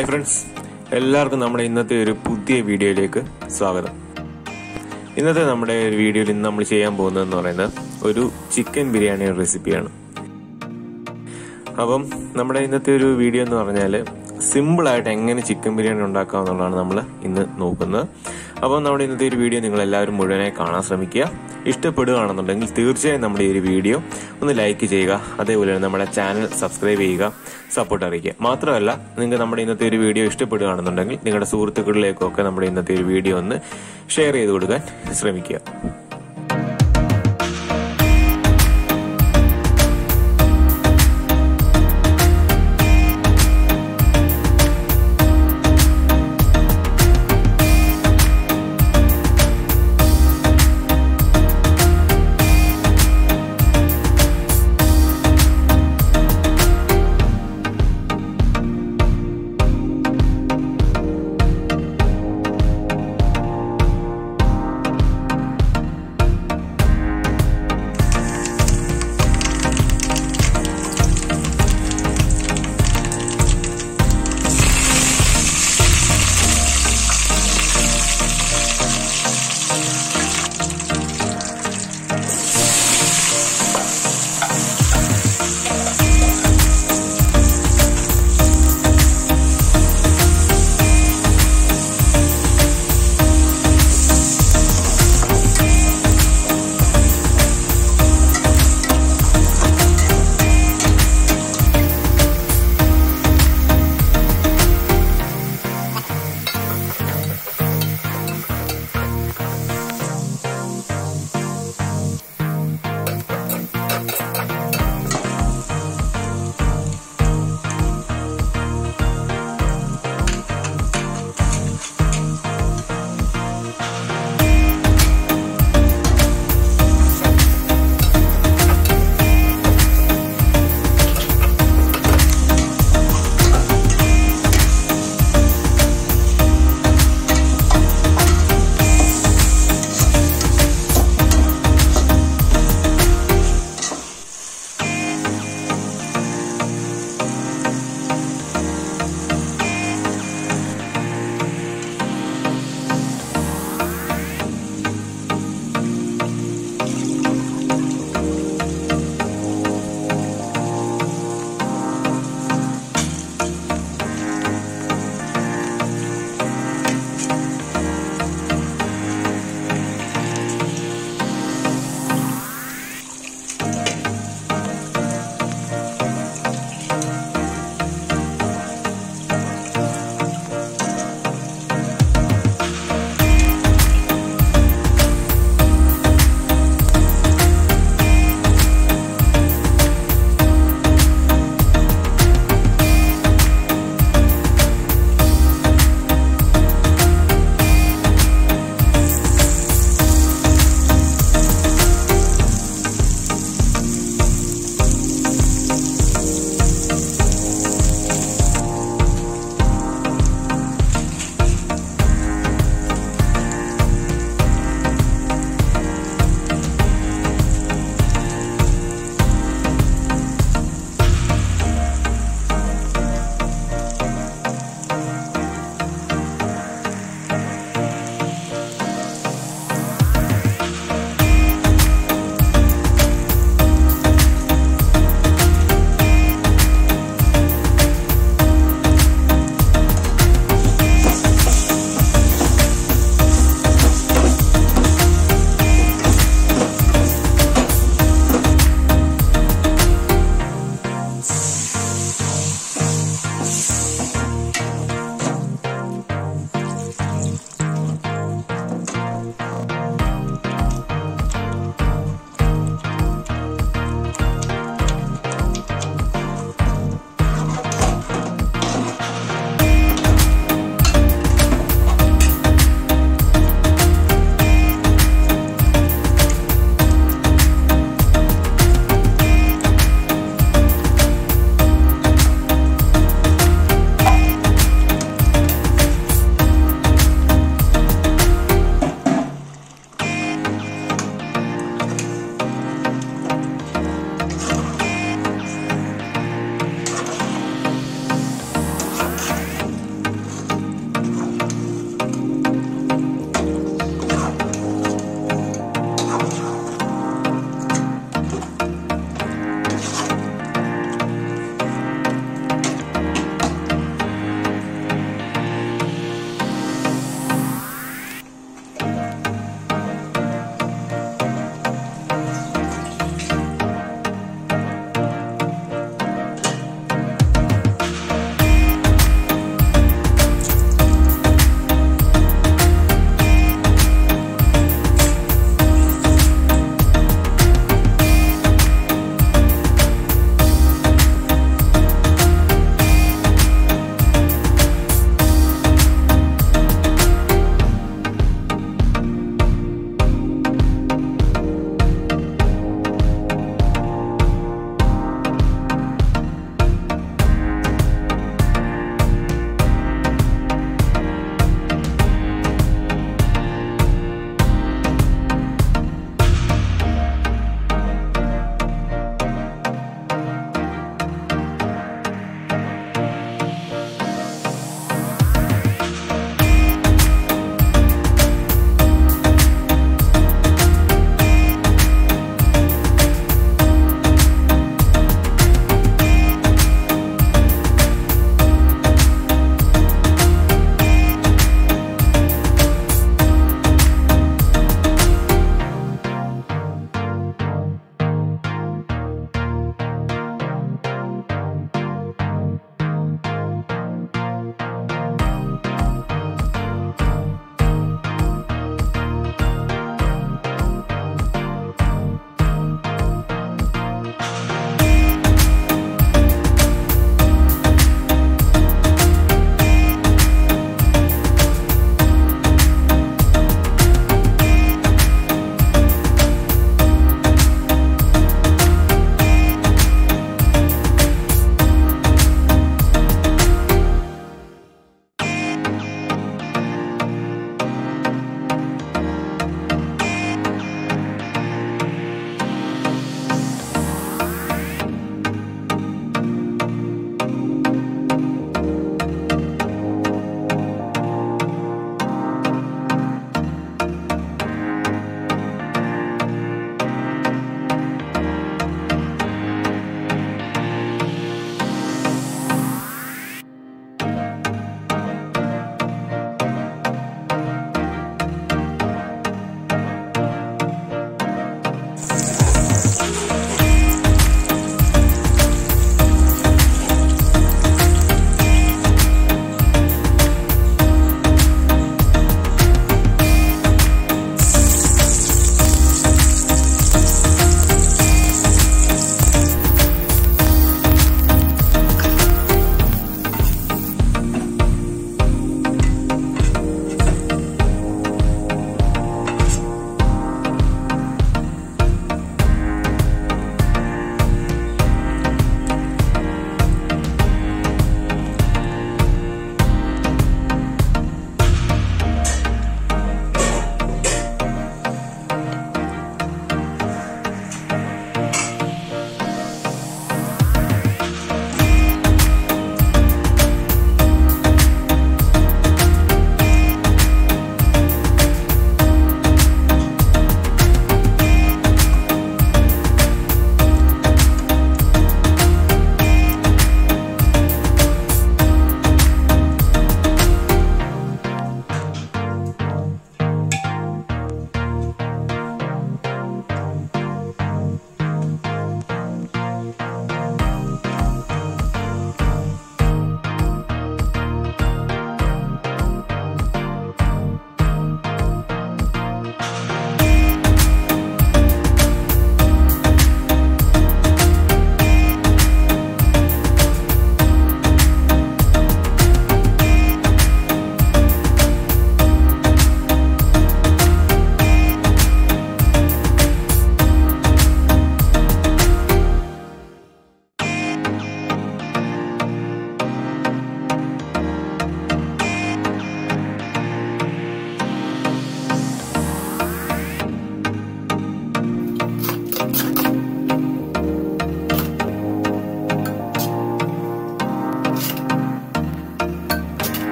hi friends എല്ലാവർക്കും നമ്മുടെ ഇന്നത്തെ ഒരു പുതിയ വീഡിയോയിലേക്ക് സ്വാഗതം ഇന്നത്തെ നമ്മുടെ ഒരു വീഡിയോയിൽ ഇന്ന് നമ്മൾ ചെയ്യാൻ പോകുന്നതെന്ന് പറയുന്നത് ഒരു ചിക്കൻ ബിരിയാണി റെസിപ്പിയാണ് അപ്പം നമ്മുടെ ഇന്നത്തെ ഒരു വീഡിയോ എന്ന് പറഞ്ഞാൽ സിമ്പിളായിട്ട് എങ്ങനെ ചിക്കൻ ബിരിയാണി ഉണ്ടാക്കാം എന്നുള്ളതാണ് നമ്മൾ ഇന്ന് നോക്കുന്നത് അപ്പം നമ്മുടെ ഇന്നത്തെ ഒരു വീഡിയോ നിങ്ങൾ എല്ലാവരും മുഴുവനായി കാണാൻ ശ്രമിക്കുക ഇഷ്ടപ്പെടുകയാണെന്നുണ്ടെങ്കിൽ തീർച്ചയായും നമ്മുടെ ഈ ഒരു വീഡിയോ ഒന്ന് ലൈക്ക് ചെയ്യുക അതേപോലെ തന്നെ നമ്മുടെ ചാനൽ സബ്സ്ക്രൈബ് ചെയ്യുക സപ്പോർട്ട് അറിയിക്കുക മാത്രമല്ല നിങ്ങൾക്ക് നമ്മുടെ ഇന്നത്തെ ഒരു വീഡിയോ ഇഷ്ടപ്പെടുകയാണെന്നുണ്ടെങ്കിൽ നിങ്ങളുടെ സുഹൃത്തുക്കളിലേക്കൊക്കെ നമ്മുടെ ഇന്നത്തെ ഒരു വീഡിയോ ഒന്ന് ഷെയർ ചെയ്ത് കൊടുക്കാൻ ശ്രമിക്കുക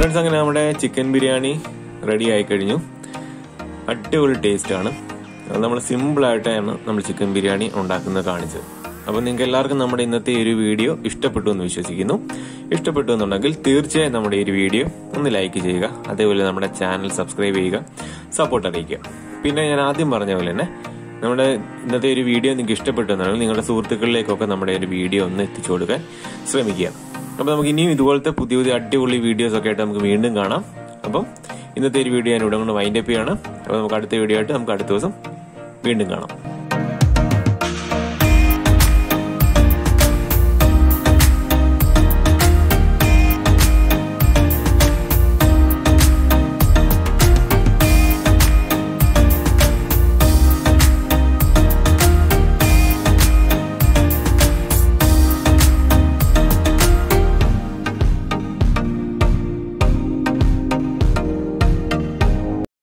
ഫ്രണ്ട്സ് അങ്ങനെ നമ്മുടെ ചിക്കൻ ബിരിയാണി റെഡി ആയി കഴിഞ്ഞു അടിപൊളി ടേസ്റ്റ് ആണ് അത് നമ്മൾ സിമ്പിൾ ആയിട്ടാണ് നമ്മൾ ചിക്കൻ ബിരിയാണി ഉണ്ടാക്കുന്നത് കാണിച്ചത് അപ്പോൾ നിങ്ങൾക്ക് എല്ലാവർക്കും നമ്മുടെ ഇന്നത്തെ ഈ ഒരു വീഡിയോ ഇഷ്ടപ്പെട്ടു എന്ന് വിശ്വസിക്കുന്നു ഇഷ്ടപ്പെട്ടു എന്നുണ്ടെങ്കിൽ തീർച്ചയായും നമ്മുടെ ഈ ഒരു വീഡിയോ ഒന്ന് ലൈക്ക് ചെയ്യുക അതേപോലെ നമ്മുടെ ചാനൽ സബ്സ്ക്രൈബ് ചെയ്യുക സപ്പോർട്ട് അറിയിക്കുക പിന്നെ ഞാൻ ആദ്യം പറഞ്ഞ പോലെ തന്നെ നമ്മുടെ ഇന്നത്തെ ഒരു വീഡിയോ നിങ്ങൾക്ക് ഇഷ്ടപ്പെട്ടു എന്നുണ്ടെങ്കിൽ നിങ്ങളുടെ സുഹൃത്തുക്കളിലേക്കൊക്കെ നമ്മുടെ ഒരു വീഡിയോ ഒന്ന് എത്തിച്ചു കൊടുക്കാൻ ശ്രമിക്കുക അപ്പോൾ നമുക്ക് ഇനിയും ഇതുപോലത്തെ പുതിയ പുതിയ അടിപൊളി വീഡിയോസ് ഒക്കെ ആയിട്ട് നമുക്ക് വീണ്ടും കാണാം അപ്പം ഇന്നത്തെ ഒരു വീഡിയോ ഞാൻ ഇവിടെ കൊണ്ട് വൈൻഡപ്പ് ചെയ്യാണ് അപ്പോൾ നമുക്ക് അടുത്ത വീഡിയോ ആയിട്ട് നമുക്ക് അടുത്ത ദിവസം വീണ്ടും കാണാം